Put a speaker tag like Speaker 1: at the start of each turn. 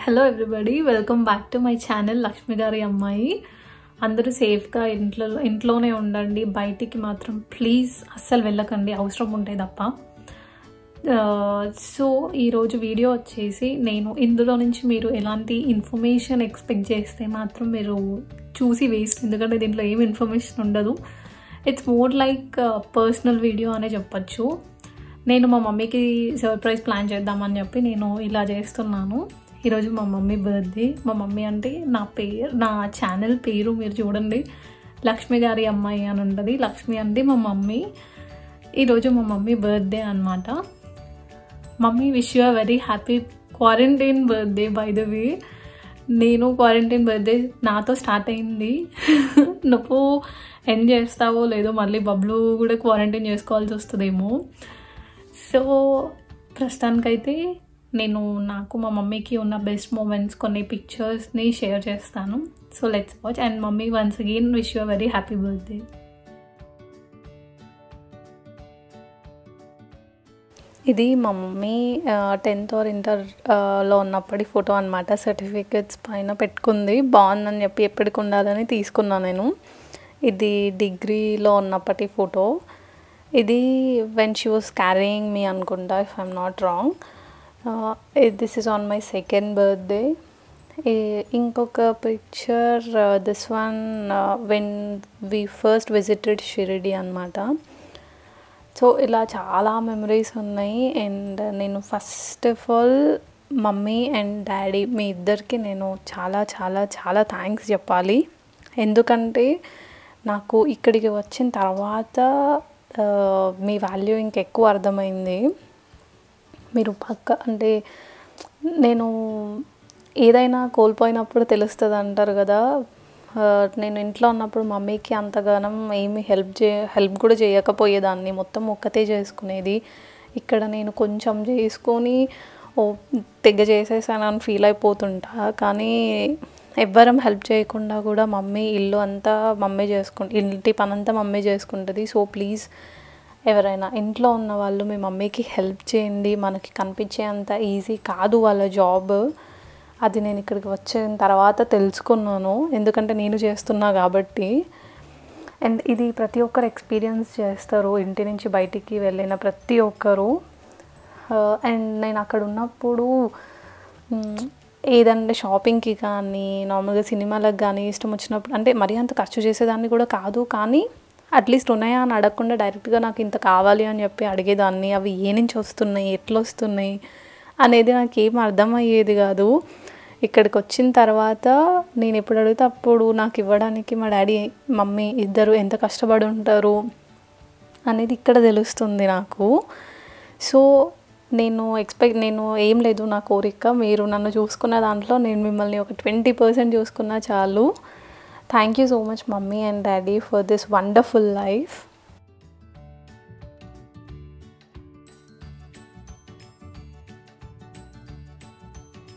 Speaker 1: hello everybody welcome back to my channel Lakshmi గారి అమ్మాయి అందరూ సేఫ్గా ఇంట్లో ఇంట్లోనే ఉండండి బయటికి మాత్రం ప్లీజ్ అస్సలు వెళ్ళకండి అవసరం ఉంటే తప్ప సో ఈరోజు వీడియో వచ్చేసి నేను ఇందులో నుంచి మీరు ఎలాంటి ఇన్ఫర్మేషన్ ఎక్స్పెక్ట్ చేస్తే మాత్రం మీరు చూసి వేస్ట్ ఎందుకంటే దీంట్లో ఏం ఇన్ఫర్మేషన్ ఉండదు it's more like personal video అనే చెప్పచ్చు నేను మా మమ్మీకి సర్ప్రైజ్ ప్లాన్ చేద్దామని చెప్పి నేను ఇలా చేస్తున్నాను ఈరోజు మా మమ్మీ బర్త్డే మా మమ్మీ అంటే నా పేరు నా ఛానల్ పేరు మీరు చూడండి లక్ష్మి గారి అమ్మాయి అని ఉంటుంది లక్ష్మి అంటే మా మమ్మీ ఈరోజు మా మమ్మీ బర్త్డే అనమాట mummy wish you very happy quarantine birthday by the way నేను క్వారంటైన్ బర్త్డే నాతో స్టార్ట్ అయింది నువ్వు ఎండ్ చేస్తావో లేదో మళ్ళీ బబ్లు కూడా క్వారంటైన్ చేసుకోవాల్సి వస్తుందేమో సో ప్రస్తుతానికైతే నేను నాకు మా మమ్మీకి ఉన్న బెస్ట్ మూమెంట్స్ కొన్ని పిక్చర్స్ని షేర్ చేస్తాను so let's watch and mummy once again wish you very happy birthday ఇది మా మమ్మీ టెన్త్ ఆర్ ఇంటర్ లో ఉన్నప్పటి ఫోటో అనమాట సర్టిఫికెట్స్ పైన పెట్టుకుంది బాగుందని చెప్పి ఎప్పటికి ఉండాలని తీసుకున్నాను నేను ఇది డిగ్రీలో ఉన్నప్పటి ఫోటో ఇది when she was carrying me అనుకుంటా if I'm not wrong this is on my second birthday ఇంకొక picture this one when we first visited Shirdi అనమాట సో ఇలా చాలా మెమరీస్ ఉన్నాయి అండ్ నేను first of all mummy and daddy మీ ఇద్దరికి నేను చాలా చాలా చాలా థ్యాంక్స్ చెప్పాలి ఎందుకంటే నాకు ఇక్కడికి వచ్చిన తర్వాత మీ వాల్యూ ఇంకెక్కువ అర్థమైంది మీరు పక్క అంటే నేను ఏదైనా కోల్పోయినప్పుడు తెలుస్తుంది అంటారు కదా నేను ఇంట్లో ఉన్నప్పుడు మమ్మీకి అంతగానం ఏమి హెల్ప్ చే హెల్ప్ కూడా చేయకపోయేదాన్ని మొత్తం ఒక్కతే చేసుకునేది ఇక్కడ నేను కొంచెం చేసుకొని ఓ తెగ చేసేసానని ఫీల్ అయిపోతుంటా కానీ ఎవ్వరం హెల్ప్ చేయకుండా కూడా మమ్మీ ఇల్లు అంతా మమ్మీ చేసుకుంటు ఇంటి పనంతా మమ్మీ చేసుకుంటుంది సో ప్లీజ్ ఎవరైనా ఇంట్లో ఉన్న వాళ్ళు మీ మమ్మీకి హెల్ప్ చేయండి మనకి కనిపించే అంత ఈజీ కాదు వాళ్ళ జాబ్ అది నేను ఇక్కడికి వచ్చిన తర్వాత తెలుసుకున్నాను ఎందుకంటే నేను చేస్తున్నా కాబట్టి అండ్ ఇది ప్రతి ఒక్కరు ఎక్స్పీరియన్స్ చేస్తారు ఇంటి నుంచి బయటికి వెళ్ళిన ప్రతి ఒక్కరు అండ్ నేను అక్కడ ఉన్నప్పుడు ఏదంటే షాపింగ్కి కానీ నార్మల్గా సినిమాలకు కానీ ఇష్టం వచ్చినప్పుడు అంటే మరీ అంత ఖర్చు చేసేదాన్ని కూడా కాదు కానీ అట్లీస్ట్ ఉన్నాయా అని అడగకుండా డైరెక్ట్గా నాకు ఇంత కావాలి అని చెప్పి అడిగేదాన్ని అవి ఏ నుంచి వస్తున్నాయి ఎట్లా వస్తున్నాయి అనేది నాకు ఏం అర్థమయ్యేది కాదు ఇక్కడికి వచ్చిన తర్వాత నేను ఎప్పుడు అడిగితే అప్పుడు నాకు ఇవ్వడానికి మా డాడీ మమ్మీ ఇద్దరు ఎంత కష్టపడి ఉంటారు అనేది ఇక్కడ తెలుస్తుంది నాకు సో నేను ఎక్స్పెక్ట్ నేను ఏం లేదు నా కోరిక మీరు నన్ను చూసుకున్న దాంట్లో నేను మిమ్మల్ని ఒక ట్వంటీ పర్సెంట్ చూసుకున్నా చాలు thank you so much mummy and daddy for this wonderful life